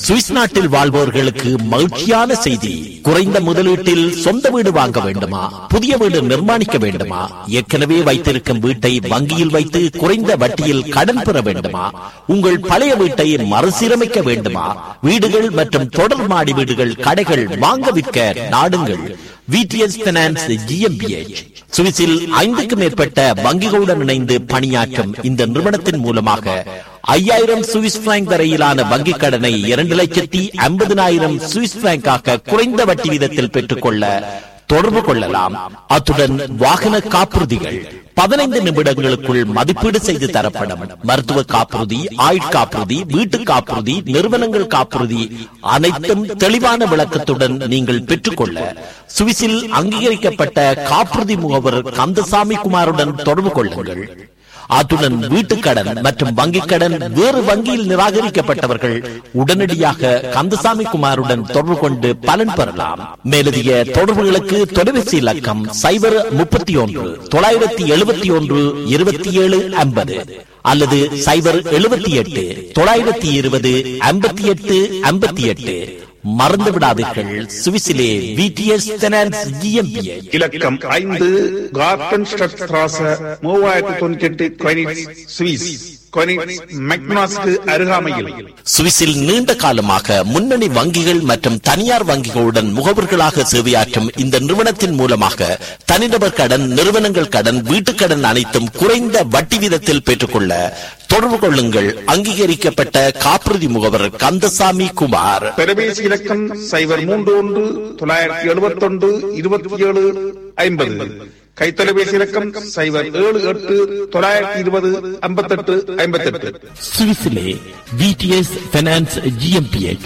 Swiss நாட்டில் வாழ்பவர்களுக்கு மகிழ்ச்சியான செய்தி குறைந்த முதலீட்டில் சொந்த வீடு வாங்க வேண்டுமா புதிய வீடு நிர்மாணிக்க வேண்டுமா ஏற்கனவே வைத்திருக்கும் வீட்டை வங்கியில் வைத்து குறைந்த வட்டியில் கடன் பெற வேண்டுமா உங்கள் பழைய வீட்டை மறுசீரமைக்க வேண்டுமா வீடுகள் மற்றும் தொடர் மாடி வீடுகள் கடைகள் வாங்க விற்க நாடுங்கள் விடிஎஸ் பினான்ஸ் ஜிஎம்பிஎச் சுவிஸில் ஐந்துக்கும் மேற்பட்ட வங்கிகளுடன் இணைந்து பணியாற்றும் இந்த நிறுவனத்தின் மூலமாக ஐயாயிரம் சுவிஸ் பிராங்க் வரையிலான வங்கிக் கடனை இரண்டு லட்சத்தி ஐம்பதினாயிரம் சுவிஸ் பிராங்காக குறைந்த வட்டி வீதத்தில் பெற்றுக்கொள்ள தொடர்பு கொள்ளலாம் அத்துடன் வாகன காப்புறுதிகள் பதினைந்து நிமிடங்களுக்குள் மதிப்பீடு செய்து தரப்படும் மருத்துவ காப்புறுதி ஆயுட்காப்புறுதி வீட்டு காப்புறுதி நிறுவனங்கள் காப்புறுதி அனைத்தும் தெளிவான விளக்கத்துடன் நீங்கள் பெற்றுக்கொள்ள சுவிஸில் அங்கீகரிக்கப்பட்ட காப்புறுதி முகவர் கந்தசாமி குமாருடன் தொடர்பு கொள்ளுங்கள் அத்துடன் வீட்டுக்கடன் மற்றும் வங்கிக் கடன் வேறு வங்கியில் நிராகரிக்கப்பட்டவர்கள் உடனடியாக கந்தசாமி குமாருடன் தொடர்பு கொண்டு பலன் பெறலாம் மேலதிக தொடர்புகளுக்கு தொலைபேசி இலக்கம் சைபர் முப்பத்தி ஒன்று தொள்ளாயிரத்தி எழுபத்தி ஒன்று இருபத்தி ஏழு ஐம்பது அல்லது சைபர் எழுபத்தி எட்டு தொள்ளாயிரத்தி இருபது ஐம்பத்தி எட்டு ஐம்பத்தி எட்டு மறந்து விடாதீர்கள் சுவிசிலே விடிஎஸ் ஃபைனான்ஸ் ஜிஎம்பிஏ இலக்கம் ஐந்து கார்டன் ஸ்ட்ராச மூவாயிரத்தி தொண்ணூத்தி எட்டு கொயினிட்ஸ் சுவிஸ் கொயினிட்ஸ் மெக்னாஸ்க்கு அருகாமையில் சுவிஸில் நீண்ட காலமாக முன்னணி வங்கிகள் மற்றும் தனியார் வங்கிகளுடன் முகவர்களாக சேவையாற்றும் இந்த நிறுவனத்தின் மூலமாக தனிநபர் கடன் நிறுவனங்கள் கடன் வீட்டுக் கடன் அனைத்தும் குறைந்த வட்டி வீதத்தில் பெற்றுக்கொள்ள தொடர்பு கொள்ளுங்கள் அங்கீகரிக்கப்பட்ட காப்புறுதி முகவர் கந்தசாமி குமார் தொலைபேசி இலக்கம் சைபர் மூன்று ஒன்று தொள்ளாயிரத்தி எழுபத்தி ஒன்று இருபத்தி ஏழு ஐம்பது கைத்தொலைபேசி இலக்கம் சைபர் ஏழு எட்டு தொள்ளாயிரத்தி இருபது ஐம்பத்தெட்டு ஐம்பத்தெட்டு சுவிஸிலே விடிஎஸ் ஃபைனான்ஸ் ஜிஎம்பிஎச்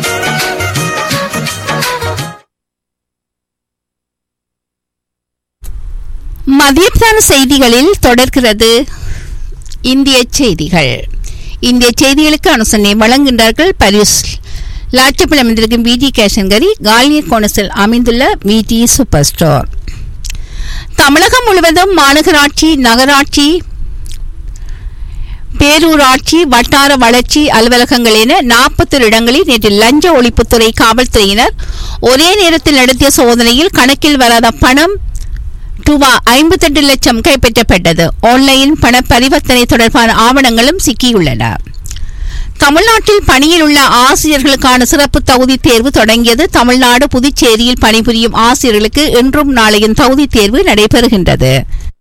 மதியத்தான செய்திகளில் தொடர்கிறது இந்திய செய்திகள் இந்திய செய்திகளுக்கு அனுசரணை வழங்குகின்றார்கள் பரிஸ் லாட்சப்பில் அமைந்திருக்கும் விடி கேஷன்கரி காலியர் கோணஸில் அமைந்துள்ள விடி சூப்பர் ஸ்டோர் தமிழகம் முழுவதும் மாநகராட்சி நகராட்சி பேரூராட்சி வட்டார வளர்ச்சி அலுவலகங்கள் என நாற்பத்தொரு இடங்களில் நேற்று லஞ்ச ஒழிப்புத்துறை காவல்துறையினர் ஒரே நேரத்தில் நடத்திய சோதனையில் கணக்கில் வராத பணம் ரூபா ஐம்பத்தெட்டு லட்சம் கைப்பற்றப்பட்டது ஆன்லைன் பண பரிவர்த்தனை தொடர்பான ஆவணங்களும் சிக்கியுள்ளன தமிழ்நாட்டில் பணியில் உள்ள ஆசிரியர்களுக்கான சிறப்பு தகுதி தேர்வு தொடங்கியது தமிழ்நாடு புதுச்சேரியில் பணிபுரியும் ஆசிரியர்களுக்கு இன்றும் நாளையும் தகுதி தேர்வு நடைபெறுகின்றது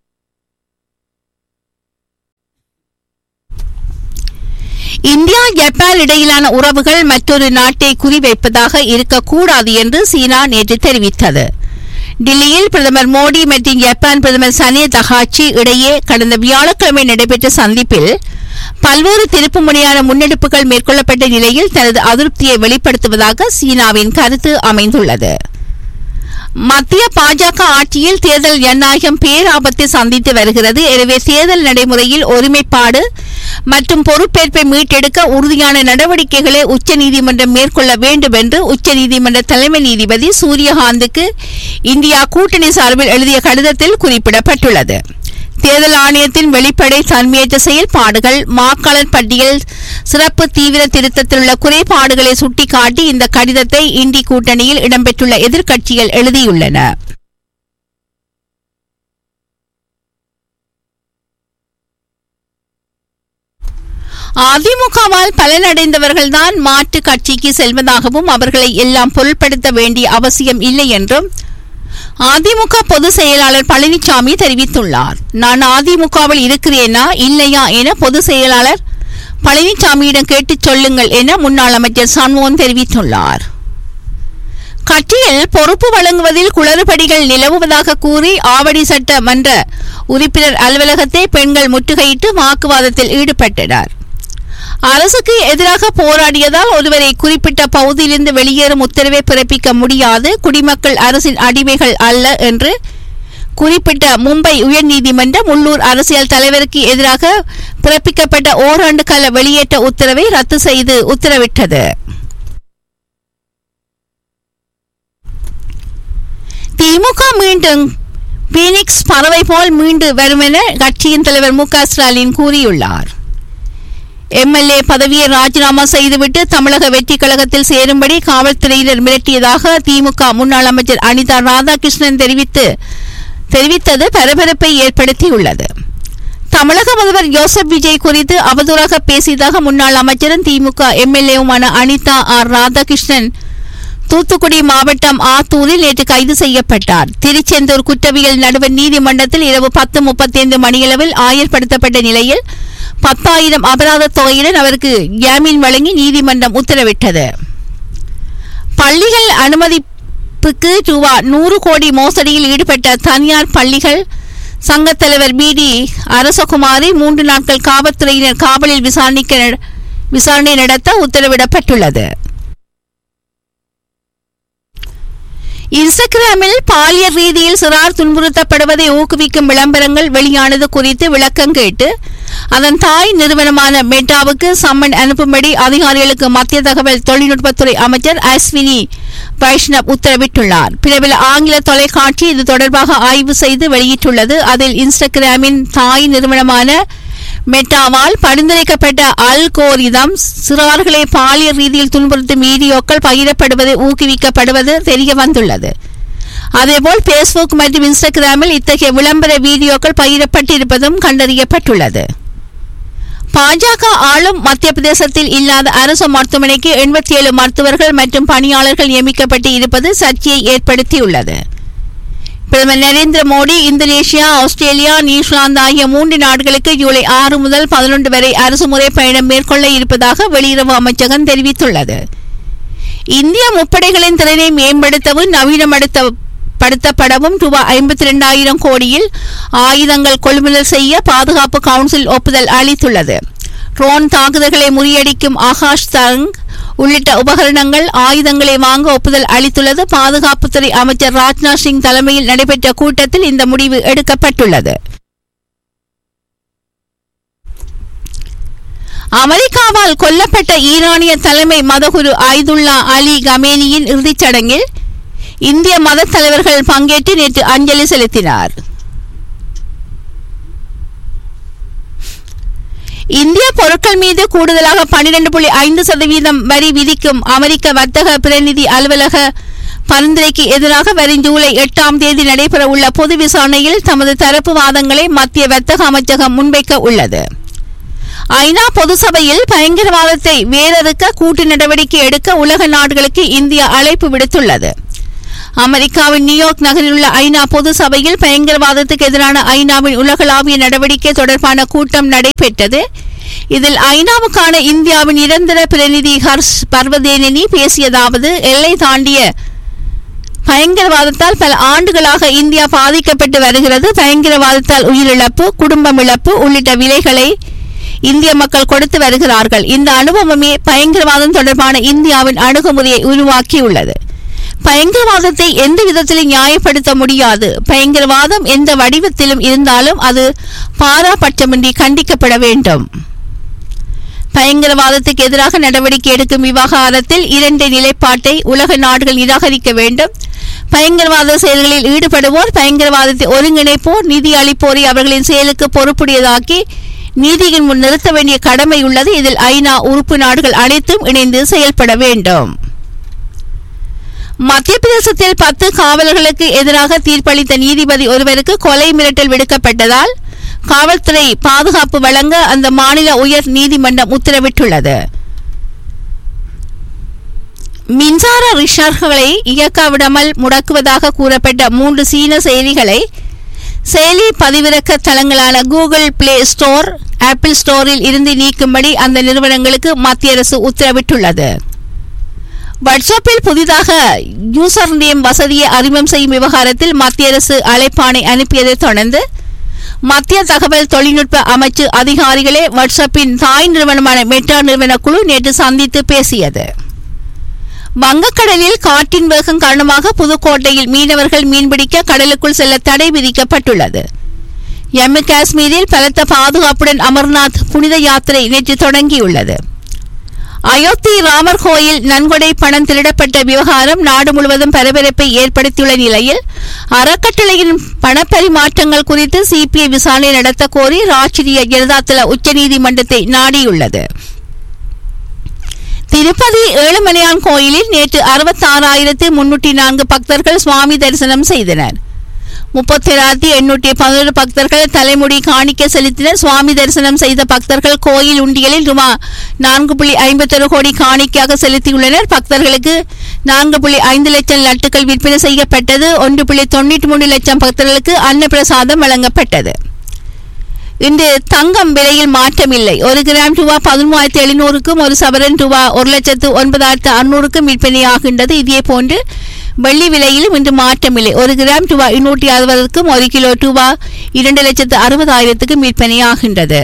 இந்தியா ஜப்பான் இடையிலான உறவுகள் மற்றொரு நாட்டை குறிவைப்பதாக இருக்கக்கூடாது என்று சீனா நேற்று தெரிவித்தது டில்லியில் பிரதமர் மோடி மற்றும் ஜப்பான் பிரதமர் சனே தகாச்சி இடையே கடந்த வியாழக்கிழமை நடைபெற்ற சந்திப்பில் பல்வேறு திருப்புமுனையான முன்னெடுப்புகள் மேற்கொள்ளப்பட்ட நிலையில் தனது அதிருப்தியை வெளிப்படுத்துவதாக சீனாவின் கருத்து அமைந்துள்ளது மத்திய பாஜக ஆட்சியில் தேர்தல் ஜனநாயகம் பேராபத்தை சந்தித்து வருகிறது எனவே தேர்தல் நடைமுறையில் ஒருமைப்பாடு மற்றும் பொறுப்பேற்பை மீட்டெடுக்க உறுதியான நடவடிக்கைகளை உச்சநீதிமன்றம் மேற்கொள்ள வேண்டும் என்று உச்சநீதிமன்ற தலைமை நீதிபதி சூரியகாந்துக்கு இந்தியா கூட்டணி சார்பில் எழுதிய கடிதத்தில் குறிப்பிடப்பட்டுள்ளது தேர்தல் ஆணையத்தின் வெளிப்படை தன்மையற்ற செயல்பாடுகள் வாக்காளர் பட்டியல் சிறப்பு தீவிர திருத்தத்தில் உள்ள குறைபாடுகளை சுட்டிக்காட்டி இந்த கடிதத்தை இந்தி கூட்டணியில் இடம்பெற்றுள்ள எதிர்க்கட்சிகள் எழுதியுள்ளன அதிமுகவால் பலனடைந்தவர்கள்தான் மாற்று கட்சிக்கு செல்வதாகவும் அவர்களை எல்லாம் பொருட்படுத்த வேண்டிய அவசியம் இல்லை என்றும் அதிமுக பொதுச் செயலாளர் பழனிசாமி தெரிவித்துள்ளார் நான் அதிமுகவில் இருக்கிறேனா இல்லையா என பொதுச் செயலாளர் பழனிசாமியிடம் கேட்டுச் சொல்லுங்கள் என முன்னாள் அமைச்சர் சண்முகம் தெரிவித்துள்ளார் கட்சியில் பொறுப்பு வழங்குவதில் குளறுபடிகள் நிலவுவதாக கூறி ஆவடி சட்ட மன்ற உறுப்பினர் அலுவலகத்தை பெண்கள் முற்றுகையிட்டு வாக்குவாதத்தில் ஈடுபட்டனர் அரசுக்கு எதிராக போராடியதால் ஒருவரை குறிப்பிட்ட பகுதியிலிருந்து வெளியேறும் உத்தரவை பிறப்பிக்க முடியாது குடிமக்கள் அரசின் அடிமைகள் அல்ல என்று குறிப்பிட்ட மும்பை உயர்நீதிமன்றம் உள்ளூர் அரசியல் தலைவருக்கு எதிராக பிறப்பிக்கப்பட்ட ஓராண்டு கால வெளியேற்ற உத்தரவை ரத்து செய்து உத்தரவிட்டது திமுக மீண்டும் பீனிக்ஸ் பறவை போல் மீண்டு வரும் என கட்சியின் தலைவர் மு க ஸ்டாலின் கூறியுள்ளார் எம்எல்ஏ பதவியை ராஜினாமா செய்துவிட்டு தமிழக வெற்றிக் கழகத்தில் சேரும்படி காவல்துறையினர் மிரட்டியதாக திமுக முன்னாள் அமைச்சர் அனிதா ராதாகிருஷ்ணன் தெரிவித்து தெரிவித்தது பரபரப்பை ஏற்படுத்தியுள்ளது தமிழக முதல்வர் ஜோசப் விஜய் குறித்து அவதூறாக பேசியதாக முன்னாள் அமைச்சரும் திமுக எம்எல்ஏவுமான அனிதா ஆர் ராதாகிருஷ்ணன் தூத்துக்குடி மாவட்டம் ஆத்தூரில் நேற்று கைது செய்யப்பட்டார் திருச்செந்தூர் குற்றவியல் நடுவர் நீதிமன்றத்தில் இரவு பத்து முப்பத்தைந்து மணியளவில் ஆயர்படுத்தப்பட்ட நிலையில் பத்தாயிரம் அபராத தொகையுடன் அவருக்கு ஜாமீன் வழங்கி நீதிமன்றம் உத்தரவிட்டது பள்ளிகள் அனுமதிப்புக்கு ரூபா நூறு கோடி மோசடியில் ஈடுபட்ட தனியார் பள்ளிகள் சங்கத் தலைவர் பிடி அரசகுமாரி மூன்று நாட்கள் காவல்துறையினர் காவலில் விசாரணைக்க விசாரணை நடத்த உத்தரவிடப்பட்டுள்ளது இன்ஸ்டாகிராமில் பாலியல் ரீதியில் சிறார் துன்புறுத்தப்படுவதை ஊக்குவிக்கும் விளம்பரங்கள் வெளியானது குறித்து விளக்கம் கேட்டு அதன் தாய் நிறுவனமான மெட்டாவுக்கு சம்மன் அனுப்பும்படி அதிகாரிகளுக்கு மத்திய தகவல் தொழில்நுட்பத்துறை அமைச்சர் அஸ்வினி வைஷ்ணவ் உத்தரவிட்டுள்ளார் பிரபல ஆங்கில தொலைக்காட்சி இது தொடர்பாக ஆய்வு செய்து வெளியிட்டுள்ளது அதில் இன்ஸ்டாகிராமின் தாய் நிறுவனமான மெட்டாவால் பரிந்துரைக்கப்பட்ட அல்கோரிதம் சிறார்களை பாலியல் ரீதியில் துன்புறுத்தும் வீடியோக்கள் பகிரப்படுவது ஊக்குவிக்கப்படுவது தெரிய வந்துள்ளது அதேபோல் பேஸ்புக் மற்றும் இன்ஸ்டாகிராமில் இத்தகைய விளம்பர வீடியோக்கள் பகிரப்பட்டிருப்பதும் கண்டறியப்பட்டுள்ளது பாஜக ஆளும் மத்திய பிரதேசத்தில் இல்லாத அரசு மருத்துவமனைக்கு எண்பத்தி ஏழு மருத்துவர்கள் மற்றும் பணியாளர்கள் நியமிக்கப்பட்டு இருப்பது சர்ச்சையை ஏற்படுத்தியுள்ளது பிரதமர் Narendra Modi Indonesia Australia New Zealand ஆகிய மூன்று நாடுகளுக்கு ஜூலை ஆறு முதல் பதினொன்று வரை அரசுமுறை பயணம் மேற்கொள்ள இருப்பதாக வெளியுறவு அமைச்சகம் தெரிவித்துள்ளது இந்திய முப்படைகளின் திறனை மேம்படுத்தவும் நவீனப்படுத்த படுத்தப்படவும் ரூபாய் ஐம்பத்தி ரெண்டாயிரம் கோடியில் ஆயுதங்கள் கொள்முதல் செய்ய பாதுகாப்பு கவுன்சில் ஒப்புதல் அளித்துள்ளது ட்ரோன் தாக்குதல்களை முறியடிக்கும் ஆகாஷ் தங் உள்ளிட்ட உபகரணங்கள் ஆயுதங்களை வாங்க ஒப்புதல் அளித்துள்ளது பாதுகாப்புத்துறை அமைச்சர் ராஜ்நாத் சிங் தலைமையில் நடைபெற்ற கூட்டத்தில் இந்த முடிவு எடுக்கப்பட்டுள்ளது அமெரிக்காவால் கொல்லப்பட்ட ஈரானிய தலைமை மதகுரு ஐதுல்லா அலி கமேனியின் இறுதிச் சடங்கில் இந்திய மத தலைவர்கள் பங்கேற்று நேற்று அஞ்சலி செலுத்தினார் இந்திய பொருட்கள் மீது கூடுதலாக பன்னிரண்டு புள்ளி ஐந்து சதவீதம் வரி விதிக்கும் அமெரிக்க வர்த்தக பிரதிநிதி அலுவலக பரிந்துரைக்கு எதிராக வரும் ஜூலை எட்டாம் தேதி நடைபெறவுள்ள பொது விசாரணையில் தமது தரப்பு வாதங்களை மத்திய வர்த்தக அமைச்சகம் முன்வைக்க உள்ளது ஐநா பொதுசபையில் பயங்கரவாதத்தை வேரறுக்க கூட்டு நடவடிக்கை எடுக்க உலக நாடுகளுக்கு இந்தியா அழைப்பு விடுத்துள்ளது அமெரிக்காவின் நியூயார்க் நகரில் உள்ள ஐநா பொது சபையில் பயங்கரவாதத்துக்கு எதிரான ஐநாவின் உலகளாவிய நடவடிக்கை தொடர்பான கூட்டம் நடைபெற்றது இதில் ஐநாவுக்கான இந்தியாவின் நிரந்தர பிரதிநிதி ஹர்ஷ் பர்வதேனினி பேசியதாவது எல்லை தாண்டிய பயங்கரவாதத்தால் பல ஆண்டுகளாக இந்தியா பாதிக்கப்பட்டு வருகிறது பயங்கரவாதத்தால் உயிரிழப்பு குடும்பம் இழப்பு உள்ளிட்ட விலைகளை இந்திய மக்கள் கொடுத்து வருகிறார்கள் இந்த அனுபவமே பயங்கரவாதம் தொடர்பான இந்தியாவின் அணுகுமுறையை உருவாக்கியுள்ளது பயங்கரவாதத்தை எந்த விதத்திலும் நியாயப்படுத்த முடியாது பயங்கரவாதம் எந்த வடிவத்திலும் இருந்தாலும் அது பாராபட்சமின்றி கண்டிக்கப்பட வேண்டும் பயங்கரவாதத்துக்கு எதிராக நடவடிக்கை எடுக்கும் விவகாரத்தில் இரண்டு நிலைப்பாட்டை உலக நாடுகள் நிராகரிக்க வேண்டும் பயங்கரவாத செயல்களில் ஈடுபடுவோர் பயங்கரவாதத்தை ஒருங்கிணைப்போர் நிதி அளிப்போரை அவர்களின் செயலுக்கு பொறுப்புடையதாக்கி நீதியின் முன் நிறுத்த வேண்டிய கடமை உள்ளது இதில் ஐநா உறுப்பு நாடுகள் அனைத்தும் இணைந்து செயல்பட வேண்டும் மத்திய பிரதேசத்தில் பத்து காவலர்களுக்கு எதிராக தீர்ப்பளித்த நீதிபதி ஒருவருக்கு கொலை மிரட்டல் விடுக்கப்பட்டதால் காவல்துறை பாதுகாப்பு வழங்க அந்த மாநில உயர் நீதிமன்றம் உத்தரவிட்டுள்ளது மின்சார ரிஷார்களை இயக்க விடாமல் முடக்குவதாக கூறப்பட்ட மூன்று சீன செயலிகளை செயலி பதிவிறக்க தளங்களான கூகுள் பிளே ஸ்டோர் ஆப்பிள் ஸ்டோரில் இருந்து நீக்கும்படி அந்த நிறுவனங்களுக்கு மத்திய அரசு உத்தரவிட்டுள்ளது வாட்ஸ்அப்பில் புதிதாக யூசர் நேம் வசதியை அறிமுகம் செய்யும் விவகாரத்தில் மத்திய அரசு அழைப்பாணை அனுப்பியதைத் தொடர்ந்து மத்திய தகவல் தொழில்நுட்ப அமைச்சு அதிகாரிகளே வாட்ஸ்அப்பின் தாய் நிறுவனமான மெட்டா நிறுவன குழு நேற்று சந்தித்து பேசியது வங்கக்கடலில் காற்றின் வேகம் காரணமாக புதுக்கோட்டையில் மீனவர்கள் மீன்பிடிக்க கடலுக்குள் செல்ல தடை விதிக்கப்பட்டுள்ளது ஜம்மு காஷ்மீரில் பலத்த பாதுகாப்புடன் அமர்நாத் புனித யாத்திரை நேற்று தொடங்கியுள்ளது அயோத்தி ராமர் கோயில் நன்கொடை பணம் திருடப்பட்ட விவகாரம் நாடு முழுவதும் பரபரப்பை ஏற்படுத்தியுள்ள நிலையில் அறக்கட்டளையின் பணப்பரிமாற்றங்கள் குறித்து சிபிஐ விசாரணை நடத்த கோரி ராஷ்டிரிய ஜனதாதள உச்சநீதிமன்றத்தை நாடியுள்ளது திருப்பதி ஏழுமலையான் கோயிலில் நேற்று அறுபத்தாறாயிரத்து முன்னூற்றி நான்கு பக்தர்கள் சுவாமி தரிசனம் செய்தனர் முப்பத்தேழாயிரத்தி எண்ணூற்றி பதினொரு பக்தர்கள் தலைமுடி காணிக்க செலுத்தினர் சுவாமி தரிசனம் செய்த பக்தர்கள் கோயில் உண்டியலில் ரூபா நான்கு புள்ளி ஐம்பத்தொரு கோடி காணிக்கையாக செலுத்தியுள்ளனர் பக்தர்களுக்கு நான்கு புள்ளி ஐந்து லட்சம் லட்டுகள் விற்பனை செய்யப்பட்டது ஒன்று புள்ளி தொண்ணூற்றி மூன்று லட்சம் பக்தர்களுக்கு அன்னப்பிரசாதம் வழங்கப்பட்டது இன்று தங்கம் விலையில் மாற்றமில்லை ஒரு கிராம் ரூபா பதிமூவாயிரத்தி எழுநூறுக்கும் ஒரு சவரன் ரூபா ஒரு லட்சத்து ஒன்பதாயிரத்து அறுநூறுக்கும் விற்பனையாகின்றது இதே போன்று வெள்ளி விலையிலும் இன்று மாற்றமில்லை ஒரு கிராம் ரூபா இருநூற்றி அறுபதுக்கும் ஒரு கிலோ ரூபா இரண்டு லட்சத்து அறுபதாயிரத்துக்கும் விற்பனையாகின்றது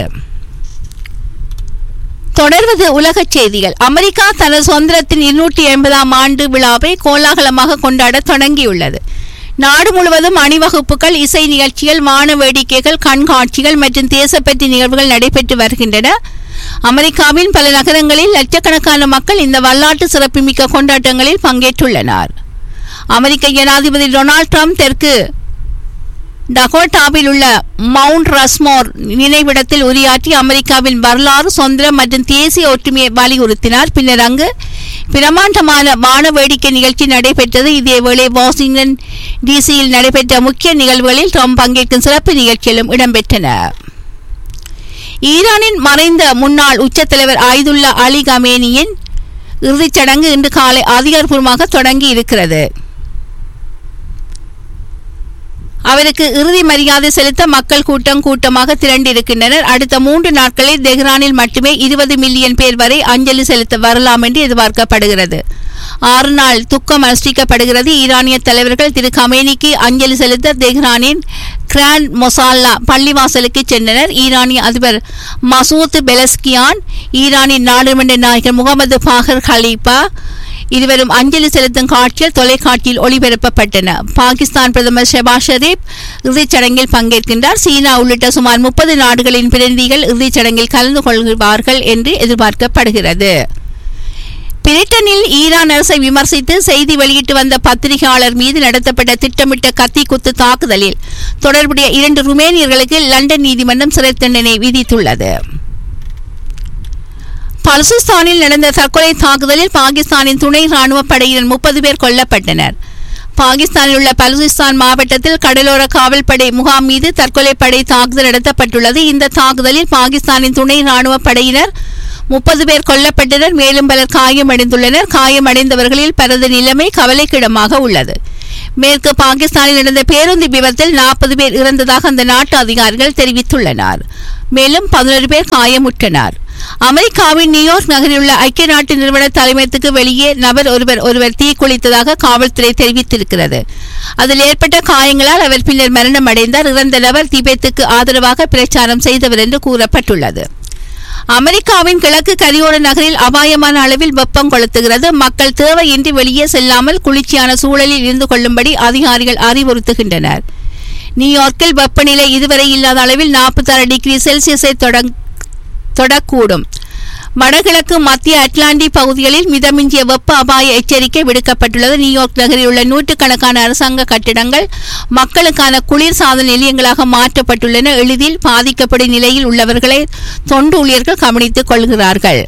தொடர்வது உலகச் செய்திகள் அமெரிக்கா தனது சுதந்திரத்தின் இருநூற்றி எண்பதாம் ஆண்டு விழாவை கோலாகலமாக கொண்டாட தொடங்கியுள்ளது நாடு முழுவதும் அணிவகுப்புகள் இசை நிகழ்ச்சிகள் வான வேடிக்கைகள் கண்காட்சிகள் மற்றும் தேசப்பற்றி நிகழ்வுகள் நடைபெற்று வருகின்றன அமெரிக்காவின் பல நகரங்களில் லட்சக்கணக்கான மக்கள் இந்த வரலாற்று சிறப்புமிக்க கொண்டாட்டங்களில் பங்கேற்றுள்ளனர் அமெரிக்க ஜனாதிபதி டொனால்ட் ட்ரம்ப் தெற்கு டகோட்டாவில் உள்ள மவுண்ட் ரஸ்மோர் நினைவிடத்தில் உரையாற்றி அமெரிக்காவின் வரலாறு சுதந்திரம் மற்றும் தேசிய ஒற்றுமையை வலியுறுத்தினார் பின்னர் அங்கு பிரமாண்டமான வான வேடிக்கை நிகழ்ச்சி நடைபெற்றது இதேவேளை வாஷிங்டன் டிசியில் நடைபெற்ற முக்கிய நிகழ்வுகளில் ட்ரம்ப் பங்கேற்கும் சிறப்பு நிகழ்ச்சிகளும் இடம்பெற்றன ஈரானின் மறைந்த முன்னாள் உச்சத்தலைவர் ஆயுதுல்லா அலி கமேனியின் இறுதிச் சடங்கு இன்று காலை அதிகாரப்பூர்வமாக தொடங்கி இருக்கிறது அவருக்கு இறுதி மரியாதை செலுத்த மக்கள் கூட்டம் கூட்டமாக திரண்டிருக்கின்றனர் அடுத்த மூன்று நாட்களில் தெஹ்ரானில் மட்டுமே இருபது மில்லியன் பேர் வரை அஞ்சலி செலுத்த வரலாம் என்று எதிர்பார்க்கப்படுகிறது ஆறு நாள் துக்கம் அனுஷ்டிக்கப்படுகிறது ஈரானிய தலைவர்கள் திரு கமேனிக்கு அஞ்சலி செலுத்த தெஹ்ரானின் கிராண்ட் மொசால்லா பள்ளிவாசலுக்கு சென்றனர் ஈரானிய அதிபர் மசூத் பெலஸ்கியான் ஈரானின் நாடாளுமன்ற நாயகர் முகமது பாகர் ஹலீஃபா இருவரும் அஞ்சலி செலுத்தும் காட்சிகள் தொலைக்காட்சியில் ஒளிபரப்பப்பட்டன பாகிஸ்தான் பிரதமர் ஷெபாஸ் ஷெரீப் இறுதிச் சடங்கில் பங்கேற்கின்றார் சீனா உள்ளிட்ட சுமார் முப்பது நாடுகளின் பிரதிநிதிகள் இறுதிச் சடங்கில் கலந்து கொள்வார்கள் என்று எதிர்பார்க்கப்படுகிறது பிரிட்டனில் ஈரான் அரசை விமர்சித்து செய்தி வெளியிட்டு வந்த பத்திரிகையாளர் மீது நடத்தப்பட்ட திட்டமிட்ட கத்தி குத்து தாக்குதலில் தொடர்புடைய இரண்டு ருமேனியர்களுக்கு லண்டன் நீதிமன்றம் சிறை தண்டனை விதித்துள்ளது பலுசிஸ்தானில் நடந்த தற்கொலை தாக்குதலில் பாகிஸ்தானின் துணை ராணுவ படையினர் முப்பது பேர் கொல்லப்பட்டனர் பாகிஸ்தானில் உள்ள பலுசிஸ்தான் மாவட்டத்தில் கடலோர காவல்படை முகாம் மீது தற்கொலை படை தாக்குதல் நடத்தப்பட்டுள்ளது இந்த தாக்குதலில் பாகிஸ்தானின் துணை ராணுவ படையினர் முப்பது பேர் கொல்லப்பட்டனர் மேலும் பலர் காயமடைந்துள்ளனர் காயமடைந்தவர்களில் பலரது நிலைமை கவலைக்கிடமாக உள்ளது மேற்கு பாகிஸ்தானில் நடந்த பேருந்து விபத்தில் நாற்பது பேர் இறந்ததாக அந்த நாட்டு அதிகாரிகள் தெரிவித்துள்ளனர் மேலும் பதினொரு பேர் காயமுற்றனர் அமெரிக்காவின் நியூயார்க் நகரில் உள்ள ஐக்கிய நாட்டு நிறுவன தலைமையத்துக்கு வெளியே நபர் ஒருவர் ஒருவர் தீக்குளித்ததாக காவல்துறை தெரிவித்திருக்கிறது அதில் ஏற்பட்ட காயங்களால் அவர் பின்னர் மரணம் அடைந்தார் இறந்த நபர் திபெத்துக்கு ஆதரவாக பிரச்சாரம் செய்தவர் என்று கூறப்பட்டுள்ளது அமெரிக்காவின் கிழக்கு கரியோர நகரில் அபாயமான அளவில் வெப்பம் கொளுத்துகிறது மக்கள் தேவையின்றி வெளியே செல்லாமல் குளிர்ச்சியான சூழலில் இருந்து கொள்ளும்படி அதிகாரிகள் அறிவுறுத்துகின்றனர் நியூயார்க்கில் வெப்பநிலை இதுவரை இல்லாத அளவில் நாற்பத்தாறு டிகிரி செல்சியஸை தொடங் தொடக்கூடும் வடகிழக்கு மத்திய அட்லாண்டிக் பகுதிகளில் மிதமிஞ்சிய வெப்ப அபாய எச்சரிக்கை விடுக்கப்பட்டுள்ளது நியூயார்க் நகரில் உள்ள நூற்றுக்கணக்கான அரசாங்க கட்டிடங்கள் மக்களுக்கான குளிர் சாதன நிலையங்களாக மாற்றப்பட்டுள்ளன எளிதில் பாதிக்கப்படும் நிலையில் உள்ளவர்களை தொண்டு ஊழியர்கள் கவனித்துக் கொள்கிறார்கள்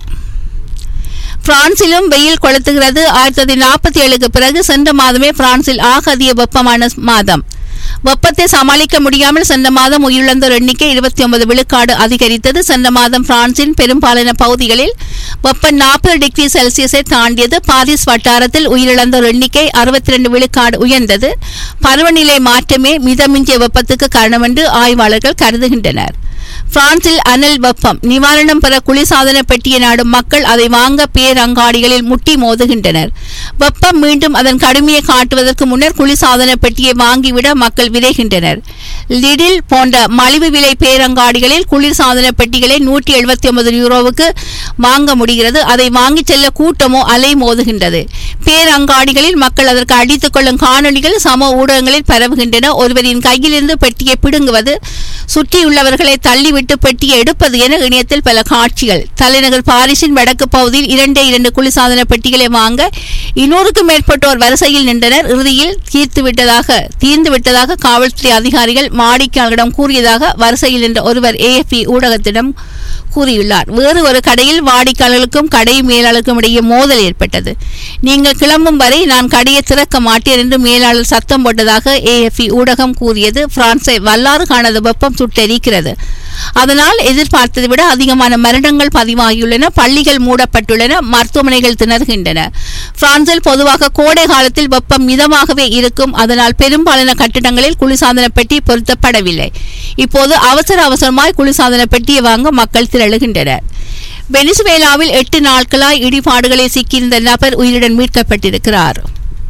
பிரான்சிலும் வெயில் கொளுத்துகிறது ஆயிரத்தி தொள்ளாயிரத்தி நாற்பத்தி ஏழுக்கு பிறகு சென்ற மாதமே பிரான்சில் ஆக அதிக வெப்பமான மாதம் வெப்பத்தை சமாளிக்க முடியாமல் சென்ற மாதம் உயிரிழந்தோர் எண்ணிக்கை இருபத்தி ஒன்பது விழுக்காடு அதிகரித்தது சென்ற மாதம் பிரான்சின் பெரும்பாலான பகுதிகளில் வெப்பம் நாற்பது டிகிரி செல்சியஸை தாண்டியது பாரிஸ் வட்டாரத்தில் உயிரிழந்தோர் எண்ணிக்கை அறுபத்தி ரெண்டு விழுக்காடு உயர்ந்தது பருவநிலை மாற்றமே மிதமிஞ்சிய வெப்பத்துக்கு காரணம் என்று ஆய்வாளர்கள் கருதுகின்றனர் பிரான்சில் அனல் வெப்பம் நிவாரணம் பெற குளிர்சாதன பெட்டியை நாடும் மக்கள் அதை வாங்க பேரங்காடிகளில் முட்டி மோதுகின்றனர் வெப்பம் மீண்டும் அதன் கடுமையை காட்டுவதற்கு முன்னர் குளிர்சாதன பெட்டியை வாங்கிவிட மக்கள் விரைகின்றனர் லிடில் போன்ற மலிவு விலை பேரங்காடிகளில் குளிர்சாதன பெட்டிகளை நூற்றி எழுபத்தி ஒன்பது யூரோவுக்கு வாங்க முடிகிறது அதை வாங்கிச் செல்ல கூட்டமோ அலை மோதுகின்றது பேரங்காடிகளில் மக்கள் அதற்கு அடித்துக் கொள்ளும் காணொளிகள் சம ஊடகங்களில் பரவுகின்றன ஒருவரின் கையிலிருந்து பெட்டியை பிடுங்குவது சுற்றியுள்ளவர்களை தள்ளி தள்ளிவிட்டு பெட்டியை எடுப்பது என இணையத்தில் பல காட்சிகள் தலைநகர் பாரிஸின் வடக்கு பகுதியில் இரண்டே இரண்டு குளிர்சாதன பெட்டிகளை வாங்க இன்னூறுக்கும் மேற்பட்டோர் வரிசையில் நின்றனர் இறுதியில் தீர்த்து விட்டதாக தீர்ந்து விட்டதாக காவல்துறை அதிகாரிகள் வாடிக்கையாளரிடம் கூறியதாக வரிசையில் நின்ற ஒருவர் ஏஎஃப்பி ஊடகத்திடம் கூறியுள்ளார் வேறு ஒரு கடையில் வாடிக்கையாளர்களுக்கும் கடை மேலாளருக்கும் இடையே மோதல் ஏற்பட்டது நீங்கள் கிளம்பும் வரை நான் கடையை திறக்க மாட்டேன் என்று மேலாளர் சத்தம் போட்டதாக ஏஎஃப்இ ஊடகம் கூறியது பிரான்சை வல்லாறு காணாத வெப்பம் சுட்டெரிக்கிறது அதனால் எதிர்பார்த்ததை விட அதிகமான மரணங்கள் பதிவாகியுள்ளன பள்ளிகள் மூடப்பட்டுள்ளன மருத்துவமனைகள் திணறுகின்றன பிரான்சில் பொதுவாக கோடை காலத்தில் வெப்பம் மிதமாகவே இருக்கும் அதனால் பெரும்பாலான கட்டிடங்களில் குளிர்சாதன பெட்டி பொருத்தப்படவில்லை இப்போது அவசர அவசரமாய் குளிர்சாதன பெட்டியை வாங்க மக்கள் திரளுகின்றனர் வெனிசுவேலாவில் எட்டு நாட்களாய் இடிபாடுகளில் சிக்கியிருந்த நபர் உயிருடன் மீட்கப்பட்டிருக்கிறார்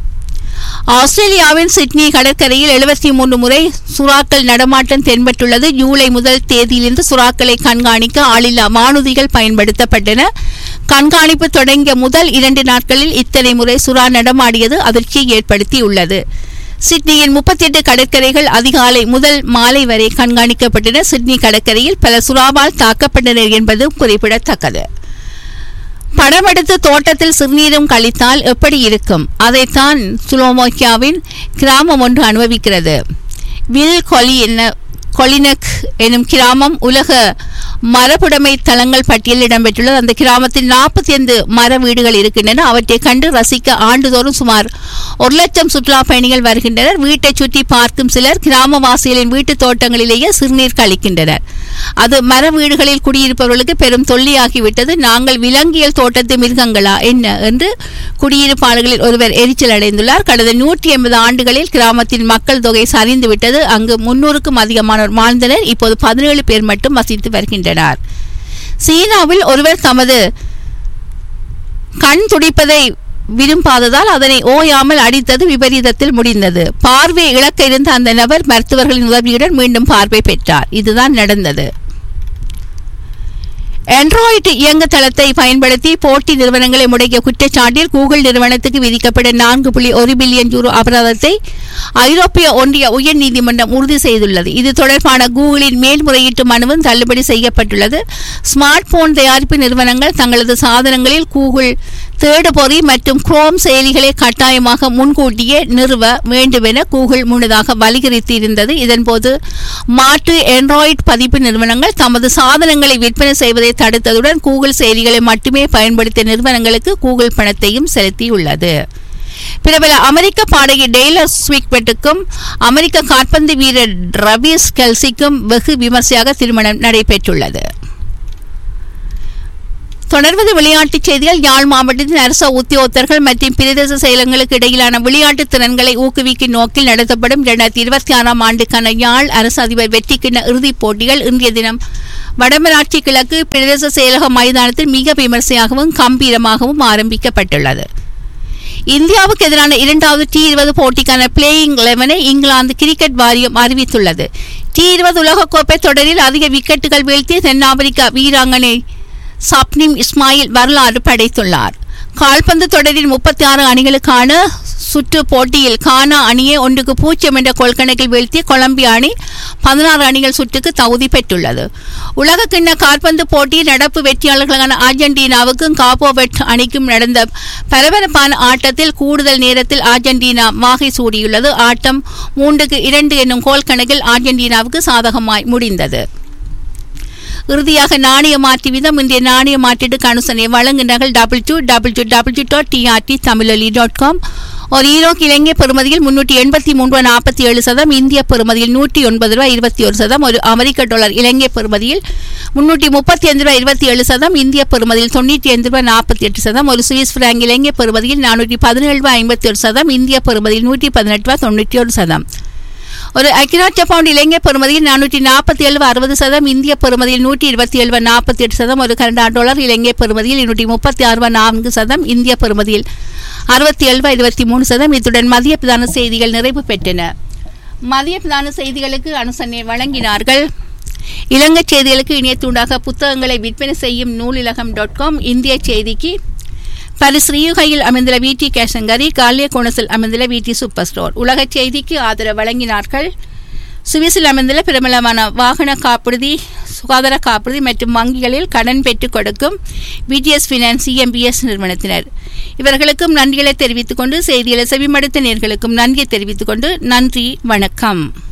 ஆஸ்திரேலியாவின் சிட்னி கடற்கரையில் எழுபத்தி மூன்று முறை சுறாக்கள் நடமாட்டம் தென்பட்டுள்ளது ஜூலை முதல் தேதியிலிருந்து சுறாக்களை கண்காணிக்க ஆளில்லா வானூதிகள் பயன்படுத்தப்பட்டன கண்காணிப்பு தொடங்கிய முதல் இரண்டு நாட்களில் இத்தனை முறை சுறா நடமாடியது அதிர்ச்சியை ஏற்படுத்தியுள்ளது சிட்னியின் முப்பத்தி எட்டு கடற்கரைகள் அதிகாலை முதல் மாலை வரை கண்காணிக்கப்பட்டன சிட்னி கடற்கரையில் பல சுறாவால் தாக்கப்பட்டனர் என்பது குறிப்பிடத்தக்கது படமெடுத்து தோட்டத்தில் சிறுநீரும் கழித்தால் எப்படி இருக்கும் அதைத்தான் சுலோமோக்கியாவின் கிராமம் ஒன்று அனுபவிக்கிறது வில் கொலி என்ன கொலினக் எனும் கிராமம் உலக மரபுடைமை தலங்கள் பட்டியலில் இடம்பெற்றுள்ளது அந்த கிராமத்தில் நாற்பத்தி ஐந்து மர வீடுகள் இருக்கின்றன அவற்றை கண்டு ரசிக்க ஆண்டுதோறும் சுமார் ஒரு லட்சம் சுற்றுலா பயணிகள் வருகின்றனர் வீட்டை சுற்றி பார்க்கும் சிலர் கிராமவாசிகளின் வீட்டு தோட்டங்களிலேயே சிறுநீர் கழிக்கின்றனர் அது மர வீடுகளில் குடியிருப்பவர்களுக்கு பெரும் தொல்லியாகிவிட்டது நாங்கள் விலங்கியல் தோட்டத்து மிருகங்களா என்ன என்று குடியிருப்பாளர்களில் ஒருவர் எரிச்சல் அடைந்துள்ளார் கடந்த நூற்றி எண்பது ஆண்டுகளில் கிராமத்தின் மக்கள் தொகை சரிந்துவிட்டது அங்கு முன்னூறுக்கும் அதிகமானோர் வாழ்ந்தனர் இப்போது பதினேழு பேர் மட்டும் வசித்து வருகின்றனர் சீனாவில் ஒருவர் தமது கண் துடிப்பதை விரும்பாததால் அதனை ஓயாமல் அடித்தது விபரீதத்தில் முடிந்தது பார்வை இழக்க இருந்த அந்த நபர் மருத்துவர்களின் உதவியுடன் மீண்டும் பார்வை பெற்றார் இதுதான் நடந்தது ஆண்ட்ராய்டு இயங்குதளத்தை பயன்படுத்தி போட்டி நிறுவனங்களை முடக்கிய குற்றச்சாட்டில் கூகுள் நிறுவனத்துக்கு விதிக்கப்பட்ட நான்கு புள்ளி ஒரு பில்லியன் யூரோ அபராதத்தை ஐரோப்பிய ஒன்றிய உயர்நீதிமன்றம் உறுதி செய்துள்ளது இது தொடர்பான கூகுளின் மேல்முறையீட்டு மனுவும் தள்ளுபடி செய்யப்பட்டுள்ளது ஸ்மார்ட் போன் தயாரிப்பு நிறுவனங்கள் தங்களது சாதனங்களில் கூகுள் தேடுபொறி மற்றும் குரோம் செயலிகளை கட்டாயமாக முன்கூட்டியே நிறுவ வேண்டும் என கூகுள் முன்னதாக வலியுறுத்தியிருந்தது இதன்போது மாற்று ஆண்ட்ராய்டு பதிப்பு நிறுவனங்கள் தமது சாதனங்களை விற்பனை செய்வதை தடுத்ததுடன் கூகுள் செயலிகளை மட்டுமே பயன்படுத்திய நிறுவனங்களுக்கு கூகுள் பணத்தையும் செலுத்தியுள்ளது பிரபல அமெரிக்க பாடகி டெய்லர் ஸ்விக்வெட்டுக்கும் அமெரிக்க காற்பந்து வீரர் ரவிஸ் கெல்சிக்கும் வெகு விமர்சையாக திருமணம் நடைபெற்றுள்ளது தொடர்வது விளையாட்டுச் செய்திகள் யாழ் மாவட்டத்தின் அரச உத்தியோகத்தர்கள் மற்றும் பிரதேச செயலங்களுக்கு இடையிலான விளையாட்டு திறன்களை ஊக்குவிக்கும் நோக்கில் நடத்தப்படும் இரண்டாயிரத்தி இருபத்தி ஆறாம் ஆண்டுக்கான யாழ் அரசு அதிபர் வெற்றிக்கிண்ண இறுதிப் போட்டிகள் இன்றைய தினம் வடமராட்சி கிழக்கு பிரதேச செயலக மைதானத்தில் மிக விமர்சையாகவும் கம்பீரமாகவும் ஆரம்பிக்கப்பட்டுள்ளது இந்தியாவுக்கு எதிரான இரண்டாவது டி இருபது போட்டிக்கான பிளேயிங் லெவனை இங்கிலாந்து கிரிக்கெட் வாரியம் அறிவித்துள்ளது டி இருபது உலகக்கோப்பை தொடரில் அதிக விக்கெட்டுகள் வீழ்த்திய தென்னாப்பிரிக்கா வீராங்கனை சப்னிம் இஸ்மாயில் வரலாறு படைத்துள்ளார் கால்பந்து தொடரில் முப்பத்தி ஆறு அணிகளுக்கான சுற்று போட்டியில் கானா அணியை ஒன்றுக்கு பூஜ்ஜியம் என்ற கொள்கணக்கில் வீழ்த்தி கொலம்பியா அணி பதினாறு அணிகள் சுற்றுக்கு தகுதி பெற்றுள்ளது உலக கிண்ண கால்பந்து போட்டியில் நடப்பு வெற்றியாளர்களான அர்ஜென்டினாவுக்கும் காப்போவெட் அணிக்கும் நடந்த பரபரப்பான ஆட்டத்தில் கூடுதல் நேரத்தில் அர்ஜென்டினா வாகை சூடியுள்ளது ஆட்டம் மூன்றுக்கு இரண்டு என்னும் கோல் கணக்கில் அர்ஜென்டினாவுக்கு சாதகமாய் முடிந்தது இறுதியாக நாணய மாற்று வீதம் இன்றைய நாணய மாற்றீட்டுக்கு அனுசரணை வழங்குகிறார்கள் double two double two double two dot TRT Tamiloli dot com ஒரு ஈரோக்கு இலங்கை பெறுமதியில் முன்னூற்றி எண்பத்தி மூன்று ரூபாய் நாற்பத்தி ஏழு சதம் இந்திய பெறுமதியில் நூற்றி ஒன்பது ரூபாய் இருபத்தி ஒரு சதம் ஒரு அமெரிக்க டாலர் இலங்கை பெறுமதியில் முன்னூற்றி முப்பத்தி ஐந்து ரூபாய் இருபத்தி ஏழு சதம் இந்திய பெறுமதியில் தொண்ணூற்றி ஐந்து ரூபாய் நாற்பத்தி எட்டு சதம் ஒரு சுவிஸ் பிராங்க் இலங்கை பெறுமதியில் நானூற்றி பதினேழு ரூபாய் ஐம்பத்தி ஒரு சதம் இந்திய பெறுமதியில் நூற்றி பதினெட்டு ரூபாய் தொண்ணூற்றி ஒரு சதம் ஒரு அக்கிராட்ச பவுண்ட் இலங்கை பெறுமதியில் நானூற்றி நாற்பத்தி ஏழு அறுபது சதம் இந்திய பெறுமதியில் நூற்றி இருபத்தி ஏழு நாற்பத்தி எட்டு சதம் ஒரு கனடா டாலர் இலங்கை பெறுமதியில் இருநூற்றி முப்பத்தி ஆறு நான்கு சதம் இந்திய பெறுமதியில் அறுபத்தி ஏழு இருபத்தி மூணு சதம் இத்துடன் மதிய பிரதான செய்திகள் நிறைவு பெற்றன மதிய பிரதான செய்திகளுக்கு அனுசரணை வழங்கினார்கள் இலங்கை செய்திகளுக்கு இணையத்தூண்டாக புத்தகங்களை விற்பனை செய்யும் நூலிலகம் டாட் காம் இந்திய செய்திக்கு பரிஸ் ரியூகையில் அமைந்துள்ள விடி கேஷங்கரி காலிய கோணஸில் அமைந்துள்ள விடி சூப்பர் ஸ்டோர் உலக செய்திக்கு ஆதரவு வழங்கினார்கள் சுவிஸில் அமைந்துள்ள பிரபலமான வாகன காப்புறுதி சுகாதார காப்புறுதி மற்றும் வங்கிகளில் கடன் பெற்றுக் கொடுக்கும் பிஜிஎஸ் பினான்ஸ் இஎம்பிஎஸ் நிறுவனத்தினர் இவர்களுக்கும் நன்றிகளை தெரிவித்துக் கொண்டு செய்திகளை செவிமடுத்த நேர்களுக்கும் நன்றியை தெரிவித்துக் கொண்டு நன்றி வணக்கம்